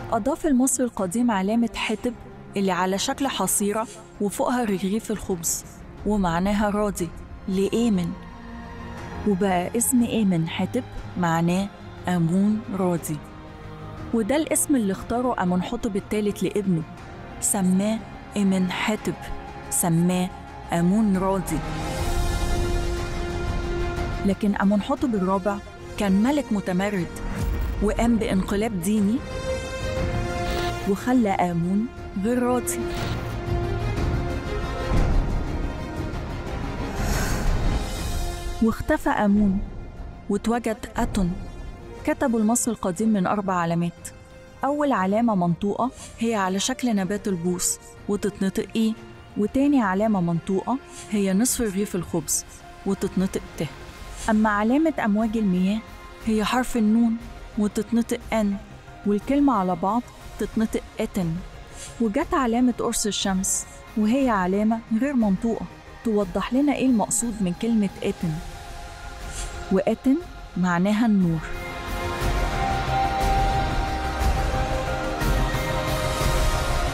أضاف المصري القديم علامة حتب اللي على شكل حصيرة وفوقها رغيف الخبز ومعناها راضي لآمن وبقى اسم آمن حتب معناه آمون راضي وده الاسم اللي اختاره أمنحتب الثالث لابنه سماه آمن حتب سماه آمون راضي لكن أمنحتب الرابع كان ملك متمرد وقام بانقلاب ديني وخلى آمون غير راضي واختفى آمون واتوجد أتون كتبوا المصري القديم من أربع علامات أول علامة منطوقة هي على شكل نبات البوص وتتنطق إيه وتاني علامة منطوقة هي نصف رغيف الخبز وتتنطق ت أما علامة أمواج المياه هي حرف النون وتتنطق أن والكلمة على بعض تتنطق أتن وجت علامة قرص الشمس وهي علامة غير منطوقة توضح لنا إيه المقصود من كلمة أتن وأتن معناها النور